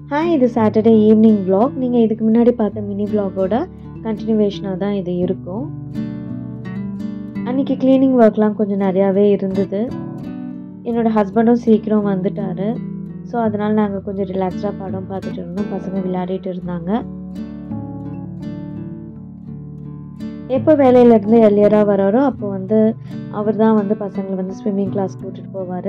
hi இது Saturday evening vlog நீங்கள் இதுக்கு முன்னாடி பார்த்த மினி vlogோட கண்டினியூவேஷனாக தான் இது இருக்கும் அன்றைக்கி க்ளீனிங் ஒர்க்லாம் கொஞ்சம் நிறையாவே இருந்தது என்னோடய ஹஸ்பண்டும் சீக்கிரம் வந்துட்டார் ஸோ அதனால் நாங்கள் கொஞ்சம் ரிலாக்ஸ்டாக படம் பார்த்துட்டு இருந்தோம் பசங்க விளையாடிட்டு இருந்தாங்க எப்போ வேலையிலேருந்து எர்லியராக வராரோ அப்போ வந்து அவர் தான் வந்து பசங்களை வந்து ஸ்விம்மிங் கிளாஸ் கூட்டிகிட்டு போவார்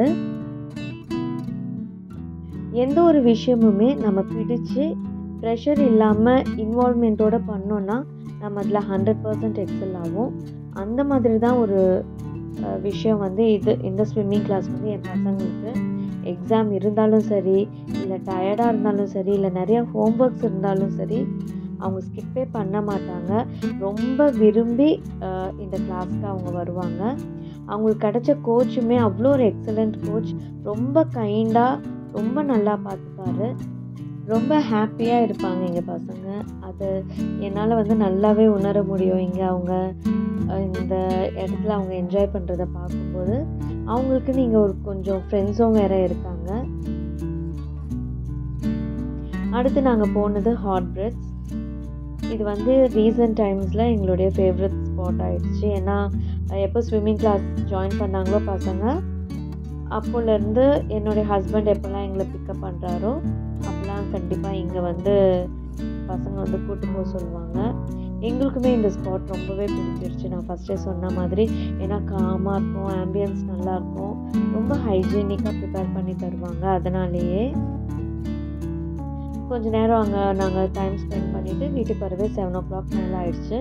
எந்த ஒரு விஷயமுமே நம்ம பிடிச்சு ப்ரெஷர் இல்லாமல் இன்வால்மெண்ட்டோட பண்ணோன்னா நம்ம அதில் ஹண்ட்ரட் பர்சன்ட் எக்ஸல் ஆகும் அந்த மாதிரி தான் ஒரு அஹ், விஷயம் வந்து இது இந்த ஸ்விம்மிங் கிளாஸ் வந்து என் பசங்களுக்கு எக்ஸாம் இருந்தாலும் சரி இல்லை டயர்டாக இருந்தாலும் சரி இல்லை நிறையா ஹோம்ஒர்க்ஸ் இருந்தாலும் சரி அவங்க ஸ்கிப்பே பண்ண மாட்டாங்க ரொம்ப விரும்பி அஹ், இந்த கிளாஸ்க்கு அவங்க வருவாங்க அவங்களுக்கு கிடைச்ச கோச்சுமே அவ்வளோ ஒரு எக்ஸலண்ட் கோச் ரொம்ப கைண்டாக ரொம்ப நல்லா பார்த்துப்பாரு ரொம்ப ஹாப்பியாக இருப்பாங்க எங்கள் பசங்க அது என்னால் வந்து நல்லாவே உணர முடியும் இங்கே அவங்க அஹ், இந்த இடத்துல அவங்க என்ஜாய் பண்ணுறத பார்க்கும்போது அவங்களுக்கு நீங்கள் ஒரு கொஞ்சம் ஃப்ரெண்ட்ஸும் வேற இருக்காங்க அடுத்து நாங்கள் போனது ஹாட் பிரெட்ஸ் இது வந்து ரீசன்ட் டைம்ஸில் எங்களுடைய ஃபேவரட் ஸ்பாட் ஆயிடுச்சு ஏன்னா அஹ், எப்போ ஸ்விம்மிங் கிளாஸ் ஜாயின் பண்ணாங்களோ பசங்க அப்போலேருந்து என்னுடைய ஹஸ்பண்ட் எப்போல்லாம் எங்களை பிக்கப் பண்ணுறாரோ அப்போல்லாம் கண்டிப்பாக இங்கே வந்து பசங்க வந்து கூட்டு போக சொல்லுவாங்க எங்களுக்குமே இந்த ஸ்பாட் ரொம்பவே பிடிச்சிருச்சு நான் ஃபஸ்ட்டே சொன்ன மாதிரி ஏன்னா காமாக இருக்கும் ஆம்பியன்ஸ் நல்லாயிருக்கும் ரொம்ப ஹைஜீனிக்காக ப்ரிப்பேர் பண்ணி தருவாங்க அதனாலேயே கொஞ்ச நேரம் அங்கே நாங்கள் டைம் ஸ்பெண்ட் பண்ணிவிட்டு வீட்டுக்கு வரவே செவன் ஓ கிளாக் மேலே ஆயிடுச்சு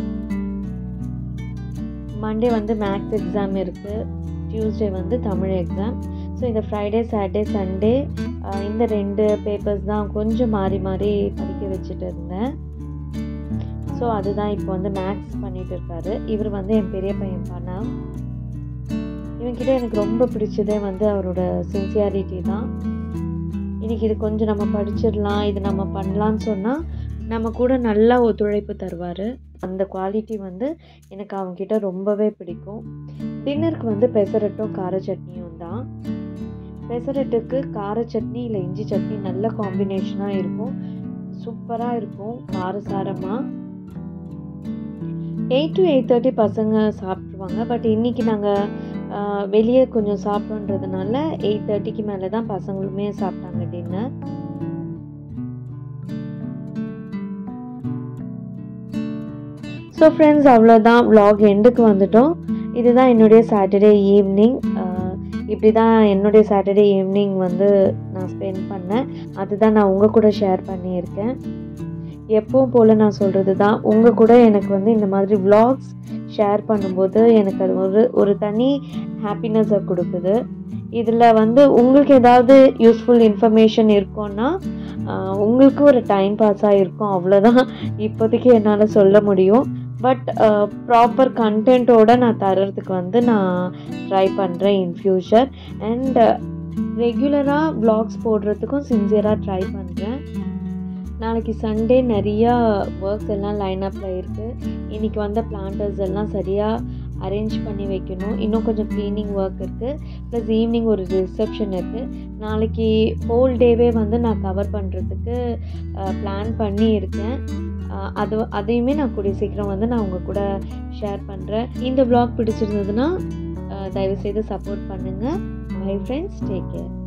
மண்டே வந்து மேக்ஸ் எக்ஸாம் இருக்குது டியூஸ்டே வந்து தமிழ் எக்ஸாம் ஸோ இந்த ஃப்ரைடே சாட்டர்டே சண்டே இந்த ரெண்டு பேப்பர்ஸ் தான் கொஞ்சம் மாறி மாறி படிக்க வச்சுட்டு இருந்தேன் ஸோ அதுதான் இப்போ வந்து மேக்ஸ் பண்ணிட்டு இருக்காரு இவர் வந்து என் பெரிய பையன் பண்ணா இவன்கிட்ட எனக்கு ரொம்ப பிடிச்சதே வந்து அவரோட சின்சியாரிட்டி தான் இன்னைக்கு இது கொஞ்சம் நம்ம படிச்சிடலாம் இது நம்ம பண்ணலான்னு சொன்னால் நம்ம கூட நல்லா ஒத்துழைப்பு தருவார் அந்த குவாலிட்டி வந்து எனக்கு அவங்கக்கிட்ட ரொம்பவே பிடிக்கும் டின்னருக்கு வந்து பெசரட்டும் கார சட்னியும் தான் பெசரட்டுக்கு கார சட்னி இல்லை இஞ்சி சட்னி நல்ல காம்பினேஷனாக இருக்கும் சூப்பராக இருக்கும் காரசாரமாக எயிட் டு எயிட் தேர்ட்டி பசங்க சாப்பிட்ருவாங்க பட் இன்றைக்கி நாங்கள் வெளியே கொஞ்சம் சாப்பிட்டோன்றதுனால எயிட் தேர்ட்டிக்கு மேலே தான் பசங்களுமே சாப்பிட்டாங்க டின்னர் ஸோ ஃப்ரெண்ட்ஸ் அவ்வளோதான் vlog எண்டுக்கு வந்துட்டோம் இதுதான் என்னுடைய சாட்டர்டே ஈவினிங் இப்படி தான் என்னுடைய சாட்டர்டே ஈவினிங் வந்து நான் ஸ்பெண்ட் பண்ணேன் அதுதான் நான் உங்கள் கூட ஷேர் பண்ணியிருக்கேன் எப்பவும் போல் நான் சொல்கிறது தான் உங்கள் கூட எனக்கு வந்து இந்த மாதிரி vlogs ஷேர் பண்ணும்போது எனக்கு அது ஒரு ஒரு தனி ஹாப்பினஸை கொடுக்குது இதில் வந்து உங்களுக்கு ஏதாவது யூஸ்ஃபுல் இன்ஃபர்மேஷன் இருக்கும்னா ஆஹ், உங்களுக்கு ஒரு டைம் பாஸாக இருக்கும் அவ்வளோதான் இப்போதைக்கு என்னால் சொல்ல முடியும் பட் ப்ராப்பர் கண்டென்ட்டோட நான் தர்றதுக்கு வந்து நான் ட்ரை பண்ணுறேன் இன் ஃப்யூச்சர் அண்ட் ரெகுலராக vlogs போடுறதுக்கும் சின்சியராக ட்ரை பண்ணுறேன் நாளைக்கு சண்டே நிறையா ஒர்க்ஸ் எல்லாம் லைன் அப்பில் இருக்குது இன்றைக்கி வந்த பிளான்டர்ஸ் எல்லாம் சரியாக அரேஞ்ச் பண்ணி வைக்கணும் இன்னும் கொஞ்சம் க்ளீனிங் ஒர்க் இருக்குது ப்ளஸ் ஈவினிங் ஒரு ரிசப்ஷன் இருக்குது நாளைக்கு ஹோல் டேவே வந்து நான் கவர் பண்ணுறதுக்கு பிளான் பண்ணி இருக்கேன் அஹ், அது அதையுமே நான் கூடிய சீக்கிரம் வந்து நான் உங்கள் கூட ஷேர் பண்ணுறேன் இந்த vlog பிடிச்சிருந்ததுன்னா அஹ், தயவுசெய்து சப்போர்ட் பண்ணுங்கள் பை ஃப்ரெண்ட்ஸ் டேக் கேர்